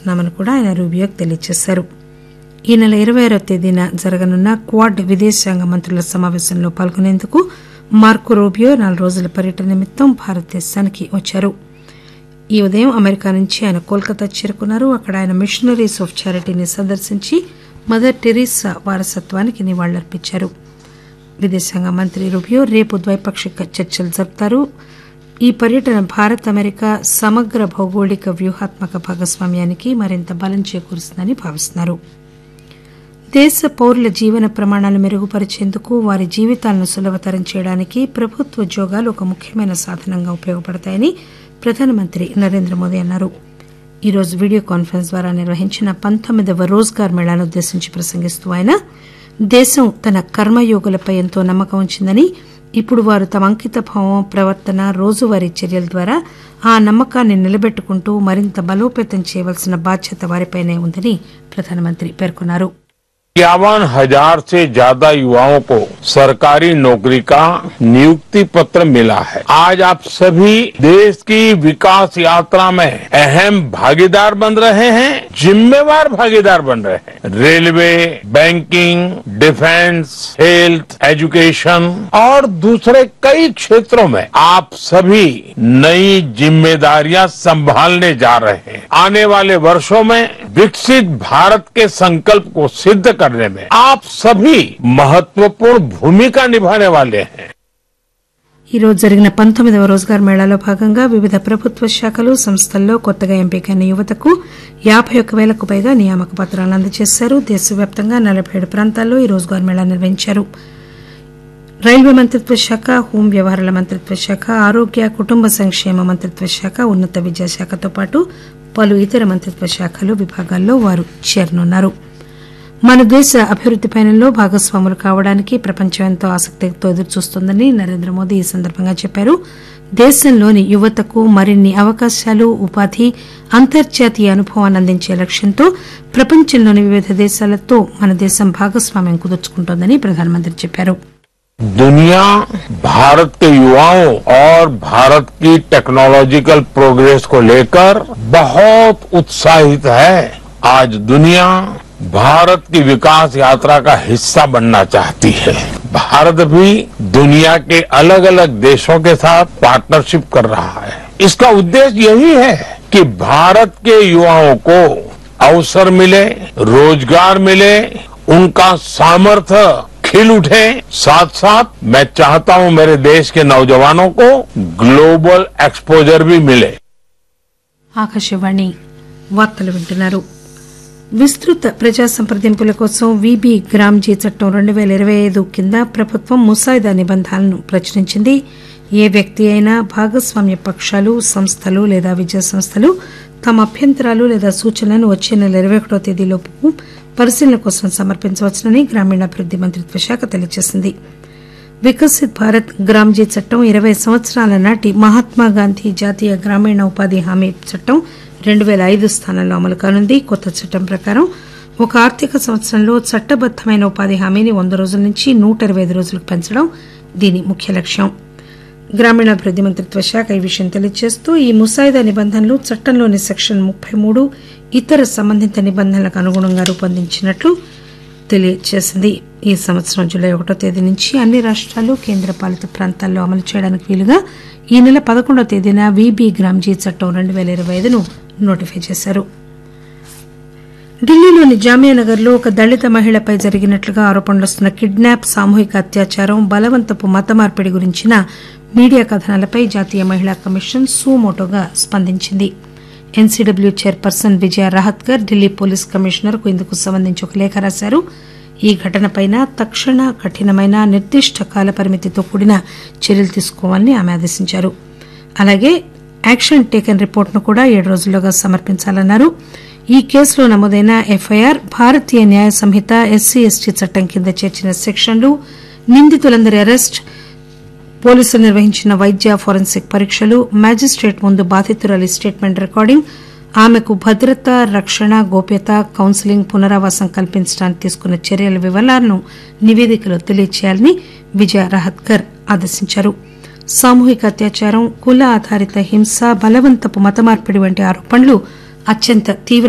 చేస్తున్నామని కూడా ఆయన రూబియోకి తెలియజేశారు ఈ నెల ఇరవై ఆరో తేదీన జరగనున్న క్వాడ్ విదేశాంగ మంత్రుల సమావేశంలో పాల్గొనేందుకు మార్కో రూబియో నాలుగు రోజుల పర్యటన నిమిత్తం భారతదేశానికి వచ్చారు ఈ ఉదయం అమెరికా నుంచి ఆయన కోల్కతా చేరుకున్నారు అక్కడ ఆయన మిషనరీస్ ఆఫ్ చారిటీని సందర్శించి మదర్ టెరీసా వారసత్వానికి నివాళులర్పించారు విదేశాంగ మంత్రి రూబియో రేపు ద్వైపాక్షిక చర్చలు జరుపుతారు ఈ పర్యటన భారత్ అమెరికా సమగ్ర భౌగోళిక వ్యూహాత్మక భాగస్వామ్యానికి మరింత బలం చేకూరుస్తుందని భావిస్తున్నారు దేశ పౌరుల జీవన ప్రమాణాలు మెరుగుపరిచేందుకు వారి జీవితాలను సులభతరం చేయడానికి ప్రభుత్వ ఉద్యోగాలు ఒక ముఖ్యమైన సాధనంగా ఉపయోగపడతాయని ప్రధానమంత్రి నరేంద్ర మోదీ అన్నారు ఈరోజు వీడియో కాన్ఫరెన్స్ ద్వారా నిర్వహించిన పంతొమ్మిదవ రోజ్గార్ మేళాను ఉద్దేశించి ప్రసంగిస్తూ ఆయన దేశం తన కర్మయోగులపై ఎంతో నమ్మకం ఉంచిందని ఇప్పుడు వారు తమ అంకిత భావం ప్రవర్తన రోజువారీ చర్యల ద్వారా ఆ నమ్మకాన్ని నిలబెట్టుకుంటూ మరింత బలోపేతం చేయవలసిన బాధ్యత వారిపైనే ఉందని ప్రధానమంత్రి పేర్కొన్నారు इक्यावन हजार से ज्यादा युवाओं को सरकारी नौकरी का नियुक्ति पत्र मिला है आज आप सभी देश की विकास यात्रा में अहम भागीदार बन रहे हैं जिम्मेवार भागीदार बन रहे हैं railway banking defence health education और दूसरे कई क्षेत्रों में आप सभी नई जिम्मेदारियां संभालने जा रहे हैं आने वाले वर्षों में विकसित भारत के संकल्प को सिद्ध करने में आप सभी महत्वपूर्ण भूमिका निभाने वाले हैं ఈ రోజు జరిగిన పంతొమ్మిదవ రోజ్గార్ మేళాలో భాగంగా వివిధ ప్రభుత్వ శాఖలు సంస్థల్లో కొత్తగా ఎంపికైన యువతకు యాబై ఒక్క వేలకు పైగా నియామక పత్రాలను అందజేశారు దేశవ్యాప్తంగా నలభై ఏడు ప్రాంతాల్లో ఈ రోజ్గార్ మేళా నిర్వహించారు రైల్వే మంత్రిత్వ శాఖ హోం వ్యవహారాల మంత్రిత్వ శాఖ ఆరోగ్య కుటుంబ సంక్షేమ మంత్రిత్వ శాఖ ఉన్నత విద్యాశాఖతో పాటు పలు ఇతర మంత్రిత్వ శాఖలు విభాగాల్లో వారు చేరనున్నారు మన దేశ అభివృద్ది పయనంలో భాగస్వాములు కావడానికి ప్రపంచం ఎంతో ఆసక్తితో ఎదురుచూస్తోందని నరేంద్ర మోదీ ఈ సందర్భంగా చెప్పారు దేశంలోని యువతకు మరిన్ని అవకాశాలు ఉపాధి అంతర్జాతీయ అనుభవాన్ని అందించే లక్ష్యంతో ప్రపంచంలోని వివిధ దేశాలతో మన దేశం భాగస్వామ్యం కుదుర్చుకుంటోందని ప్రధానమంత్రి చెప్పారు दुनिया भारत के युवाओं और भारत की टेक्नोलॉजिकल प्रोग्रेस को लेकर बहुत उत्साहित है आज दुनिया भारत की विकास यात्रा का हिस्सा बनना चाहती है भारत भी दुनिया के अलग अलग देशों के साथ पार्टनरशिप कर रहा है इसका उद्देश्य यही है कि भारत के युवाओं को अवसर मिले रोजगार मिले उनका सामर्थ्य खिल उठे साथ साथ मैं चाहता हूं मेरे देश के नौजवानों को ग्लोबल एक्सपोजर भी मिले ఆకాశవాణి వార్తలు వింటున్నారు విస్తృత ప్రజా సంప్రదింపుల కోసం వీబీ గ్రామ్జీ చట్టం రెండు పేల ఇరవై ఐదు కింద ప్రభుత్వం ముసాయిదా నిబంధనలను ప్రచురించింది ఏ వ్యక్తి అయినా భాగస్వామ్య పక్షాలు సంస్థలు లేదా విద్యా సంస్థలు తమ అభ్యంతరాలు లేదా సూచనలను వచ్చే నెల ఇరవై ఒకటో తేదీలోపు పరిశీలన కోసం సమర్పించవచ్చునని గ్రామీణాభివృద్ది మంత్రిత్వ శాఖ తెలియజేసింది వికసిత్ భారత్ గ్రామ్జీ చట్టం ఇరవై సంవత్సరాల నాటి మహాత్మాగాంధీ జాతీయ గ్రామీణ ఉపాధి హామీ చట్టం రెండు పేల ఐదు స్థానంలో అమలు కానుంది కొత్త చట్టం ప్రకారం ఒక ఆర్థిక సంవత్సరంలో చట్టబద్దమైన ఉపాధి హామీని వంద రోజుల నుంచి నూట ఇరవై ఐదు రోజులకు పెంచడం దీని ముఖ్య లక్ష్యం గ్రామీణాభివృద్ది మంత్రిత్వ శాఖ ఈ విషయం తెలియజేస్తూ ఈ ముసాయిదా నిబంధనలు చట్టంలోని సెక్షన్ ముప్పై మూడు ఇతర సంబంధిత నిబంధనలకు అనుగుణంగా రూపొందించినట్లు తెలియజేసింది ఈ సంవత్సరం జూలై ఒకటో తేదీ నుంచి అన్ని రాష్ట్రాలు కేంద్రపాలిత ప్రాంతాల్లో అమలు చేయడానికి వీలుగా ఈ నెల పదకొండవ తేదీన వీబీ గ్రామ్జీ చట్టం రెండు పేల ఇరవై ఐదును నోటిఫై చేశారు ఢిల్లీలోని జామియానగర్ లో ఒక దళిత మహిళపై జరిగినట్లుగా ఆరోపణలు వస్తున్న కిడ్నాప్ సామూహిక అత్యాచారం బలవంతపు మత మార్పిడి గురించిన మీడియా కథనాలపై జాతీయ మహిళా కమిషన్ సుమోటోగా స్పందించింది NCW chairperson Vijaya Rahatkar Delhi police commissioner కు ఇందుకు సంబంధించి ఒక లేఖ రాశారు ఈ ఘటనపై తక్షణ కఠినమైన నిర్దిష్ట కాల పరిమితితో కూడిన చర్యలు తీసుకోవాలని ఆమె ఆదేశించారు అలాగే యాక్షన్ టేకన్ రిపోర్టును కూడా ఏడు రోజుల్లోగా సమర్పించాలన్నారు ఈ కేసులో నమోదైన ఎఫ్ఐఆర్ భారతీయ న్యాయ సంహిత ఎస్సీ ఎస్టీ చట్టం కింద చేర్చిన సెక్షన్లు నిందితులందరి అరెస్ట్ పోలీసులు నిర్వహించిన వైద్య ఫోరెన్సిక్ పరీక్షలు మ్యాజిస్టేట్ ముందు బాధితురాలి స్టేట్మెంట్ రికార్డింగ్ ఆమెకు భద్రత రక్షణ గోప్యత కౌన్సిలింగ్ పునరావాసం కల్పించడానికి తీసుకున్న చర్యల వివరాలను నివేదికలో తెలియజేయాలని విజయ రహత్కర్ ఆదేశించారు సామూహిక అత్యాచారం కుల ఆధారిత హింస బలవంతపు మత మార్పిడి వంటి ఆరోపణలు అత్యంత తీవ్ర